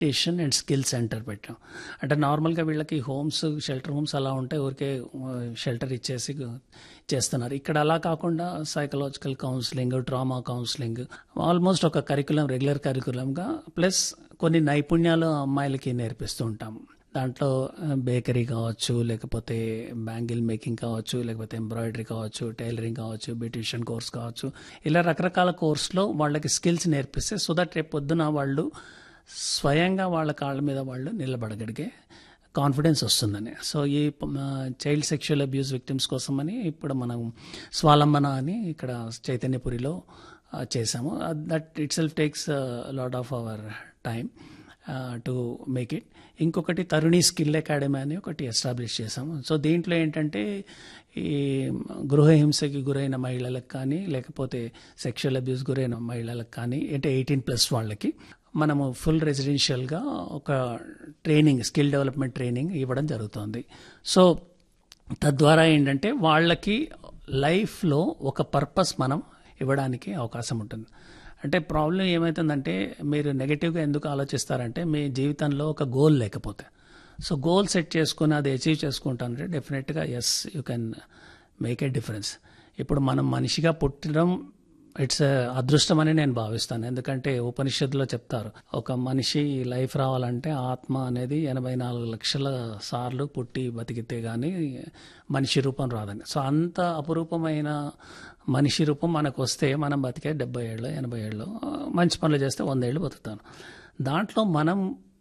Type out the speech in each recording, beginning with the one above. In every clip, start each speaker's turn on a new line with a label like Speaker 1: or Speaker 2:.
Speaker 1: rehabilitation and skill centre పెట్టాం అంటే నార్మల్గా వీళ్ళకి హోమ్స్ షెల్టర్ హోమ్స్ అలా ఉంటాయి ఊరికే షెల్టర్ ఇచ్చేసి చేస్తున్నారు ఇక్కడ అలా కాకుండా psychological counselling trauma counselling almost ఒక కరికులం రెగ్యులర్ కరికులంగా ప్లస్ కొన్ని నైపుణ్యాలు అమ్మాయిలకి నేర్పిస్తూ ఉంటాం దాంట్లో బేకరీ కావచ్చు లేకపోతే బ్యాంగిల్ మేకింగ్ కావచ్చు లేకపోతే ఎంబ్రాయిడరీ కావచ్చు టైలరింగ్ కావచ్చు బ్యూటిషియన్ కోర్స్ కావచ్చు ఇలా రకరకాల కోర్సులో వాళ్ళకి స్కిల్స్ నేర్పిస్తే సో దట్ రేపు పొద్దున వాళ్ళు స్వయంగా వాళ్ళ కాళ్ళ మీద వాళ్ళు నిలబడగలిగే కాన్ఫిడెన్స్ వస్తుందని సో ఈ చైల్డ్ సెక్షువల్ అబ్యూస్ విక్టిమ్స్ కోసమని ఇప్పుడు మనం స్వాలంబన అని ఇక్కడ చైతన్యపురిలో చేసాము that itself takes lot of our time to make it ఇంకొకటి తరుణి స్కిల్ అకాడమీ అని ఒకటి ఎస్టాబ్లిష్ చేసాము సో దీంట్లో ఏంటంటే ఈ గృహహింసకి గురైన మహిళలకు కానీ లేకపోతే సెక్షువల్ అబ్యూస్ గురైన మహిళలకు కానీ అంటే ఎయిటీన్ ప్లస్ వాళ్ళకి మనము ఫుల్ రెసిడెన్షియల్గా ఒక ట్రైనింగ్ స్కిల్ డెవలప్మెంట్ ట్రైనింగ్ ఇవ్వడం జరుగుతుంది సో తద్వారా ఏంటంటే వాళ్ళకి లైఫ్లో ఒక పర్పస్ మనం ఇవ్వడానికి అవకాశం ఉంటుంది అంటే ప్రాబ్లం ఏమవుతుందంటే మీరు నెగిటివ్గా ఎందుకు ఆలోచిస్తారంటే మీ జీవితంలో ఒక గోల్ లేకపోతే సో గోల్ సెట్ చేసుకుని అది అచీవ్ చేసుకుంటానంటే డెఫినెట్గా yes you can make a difference ఇప్పుడు మనం మనిషిగా పుట్టడం ఇట్స్ అదృష్టం అని నేను భావిస్తాను ఎందుకంటే ఉపనిషత్తులో చెప్తారు ఒక మనిషి లైఫ్ రావాలంటే ఆత్మ అనేది ఎనభై నాలుగు లక్షల సార్లు పుట్టి బతికితే గానీ మనిషి రూపం రాదని సో అంత అపురూపమైన మనిషి రూపం మనకు వస్తే మనం బతికే డెబ్బై ఏళ్ళు ఎనభై ఏళ్ళు మంచి పనులు చేస్తే వంద ఏళ్ళు బతుకుతాను దాంట్లో మనం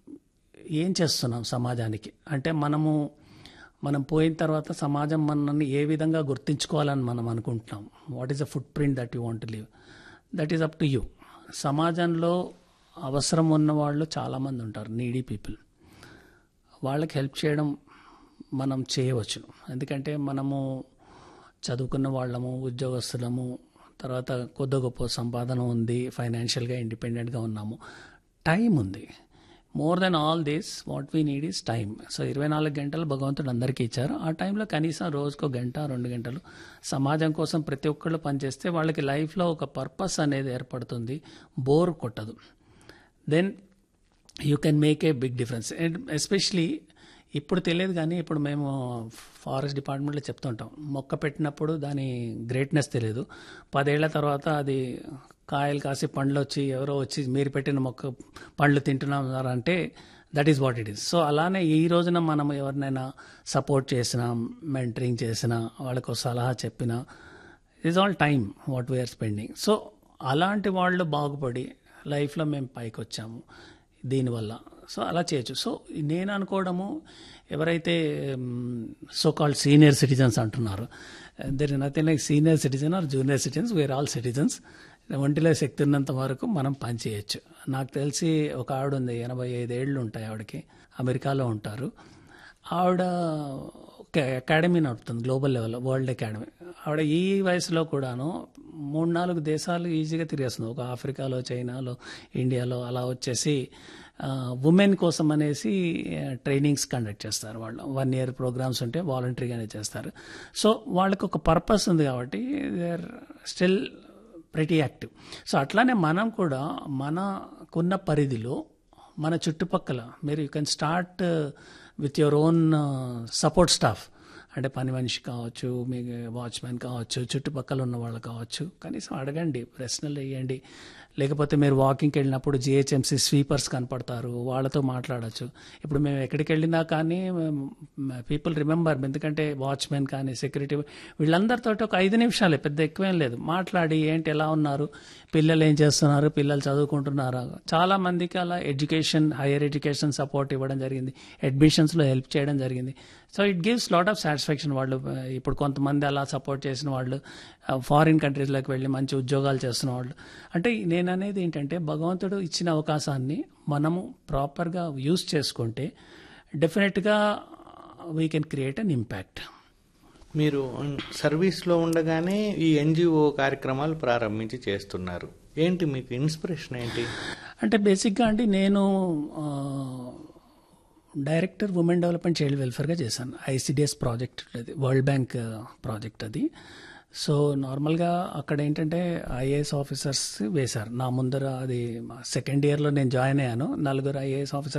Speaker 1: ఏం చేస్తున్నాం సమాజానికి అంటే మనము మనం పోయిన తర్వాత సమాజం మనల్ని ఏ విధంగా గుర్తించుకోవాలని మనం అనుకుంటున్నాం what is a footprint that you want live that is up to you సమాజంలో అవసరం ఉన్న వాళ్ళు చాలామంది ఉంటారు నీడీ పీపుల్ వాళ్ళకి హెల్ప్ చేయడం మనం చేయవచ్చు ఎందుకంటే మనము చదువుకున్న వాళ్ళము ఉద్యోగస్తులము తర్వాత కొద్ది గొప్ప సంపాదన ఉంది ఫైనాన్షియల్గా ఇండిపెండెంట్గా ఉన్నాము టైం ఉంది more than all this what we need is time so ఇరవై నాలుగు గంటలు భగవంతుడు అందరికీ ఇచ్చారు ఆ టైంలో కనీసం రోజుకో గంట రెండు గంటలు సమాజం కోసం ప్రతి ఒక్కళ్ళు పనిచేస్తే వాళ్ళకి లైఫ్లో ఒక పర్పస్ అనేది ఏర్పడుతుంది బోర్ కొట్టదు then you can make a big difference and especially ఇప్పుడు తెలియదు కానీ ఇప్పుడు మేము ఫారెస్ట్ డిపార్ట్మెంట్లో చెప్తుంటాం మొక్క పెట్టినప్పుడు దాని గ్రేట్నెస్ తెలియదు పదేళ్ల తర్వాత అది కాయలు కాసి పండ్లు వచ్చి ఎవరో వచ్చి మీరు పెట్టిన మొక్క పండ్లు తింటున్నారంటే that is what it is so అలానే ఈ రోజున మనం ఎవరినైనా సపోర్ట్ చేసినా మెంటరింగ్ చేసినా వాళ్ళకు సలహా చెప్పినా is all time what we're spending so అలాంటి వాళ్ళు బాగుపడి లైఫ్లో మేము పైకి వచ్చాము దీనివల్ల సో అలా చేయొచ్చు సో నేను అనుకోవడము ఎవరైతే సో కాల్డ్ సీనియర్ సిటిజన్స్ అంటున్నారు there nothing like senior citizen or junior citizens where all citizens ఒంటిలో శక్తి ఉన్నంత వరకు మనం పనిచేయచ్చు నాకు తెలిసి ఒక ఆవిడ ఉంది ఎనభై ఐదేళ్ళు ఉంటాయి ఆవిడకి అమెరికాలో ఉంటారు ఆవిడ ఒక అకాడమీ నడుపుతుంది గ్లోబల్ లెవెల్లో వరల్డ్ అకాడమీ ఆవిడ ఈ వయసులో కూడాను మూడు నాలుగు దేశాలు ఈజీగా తిరిగేస్తుంది ఒక ఆఫ్రికాలో చైనాలో ఇండియాలో అలా వచ్చేసి ఉమెన్ కోసం అనేసి ట్రైనింగ్స్ కండక్ట్ చేస్తారు వాళ్ళు వన్ ఇయర్ ప్రోగ్రామ్స్ ఉంటే వాలంటరీగానే చేస్తారు సో వాళ్ళకి ఒక పర్పస్ ఉంది కాబట్టి they are still pretty active so అట్లానే మనం కూడా మనకున్న పరిధిలో మన చుట్టుపక్కల మీరు you can start with your own support staff అంటే పని మనిషి కావచ్చు మీ వాచ్మెన్ కావచ్చు చుట్టుపక్కల ఉన్న వాళ్ళు కావచ్చు కనీసం అడగండి ప్రశ్నలు వేయండి లేకపోతే మీరు వాకింగ్కి వెళ్ళినప్పుడు జిహెచ్ఎంసీ స్వీపర్స్ కనపడతారు వాళ్ళతో మాట్లాడచ్చు ఇప్పుడు మేము ఎక్కడికి వెళ్ళినా కానీ పీపుల్ రిమెంబర్ ఎందుకంటే వాచ్మెన్ కానీ సెక్యూరిటీ వీళ్ళందరితో ఒక ఐదు నిమిషాలే పెద్ద ఎక్కువేం లేదు మాట్లాడి ఏంటి ఎలా ఉన్నారు పిల్లలు ఏం చేస్తున్నారు పిల్లలు చదువుకుంటున్నారా చాలా మందికి అలా ఎడ్యుకేషన్ హైయర్ ఎడ్యుకేషన్ సపోర్ట్ ఇవ్వడం జరిగింది అడ్మిషన్స్లో హెల్ప్ చేయడం జరిగింది so it gives lot of satisfaction వాళ్ళు ఇప్పుడు కొంతమంది అలా సపోర్ట్ చేసిన వాళ్ళు ఫారిన్ కంట్రీస్లోకి వెళ్ళి మంచి ఉద్యోగాలు చేస్తున్న వాళ్ళు అంటే నేను అనేది ఏంటంటే భగవంతుడు ఇచ్చిన అవకాశాన్ని మనము ప్రాపర్గా యూస్ చేసుకుంటే డెఫినెట్గా we can create an impact
Speaker 2: మీరు సర్వీస్లో ఉండగానే ఈ ఎన్జిఓ కార్యక్రమాలు ప్రారంభించి చేస్తున్నారు ఏంటి మీకు ఇన్స్పిరేషన్ ఏంటి
Speaker 1: అంటే బేసిక్గా అండి నేను డైరెక్టర్ ఉమెన్ డెవలప్మెంట్ చైల్డ్ వెల్ఫేర్గా చేశాను ఐసిడిఎస్ ప్రాజెక్ట్ అది వరల్డ్ బ్యాంక్ ప్రాజెక్ట్ అది సో నార్మల్గా అక్కడ ఏంటంటే ఐఏఎస్ ఆఫీసర్స్ వేశారు నా ముందర అది సెకండ్ ఇయర్లో నేను జాయిన్ అయ్యాను నలుగురు ఐఏఎస్ ఆఫీసర్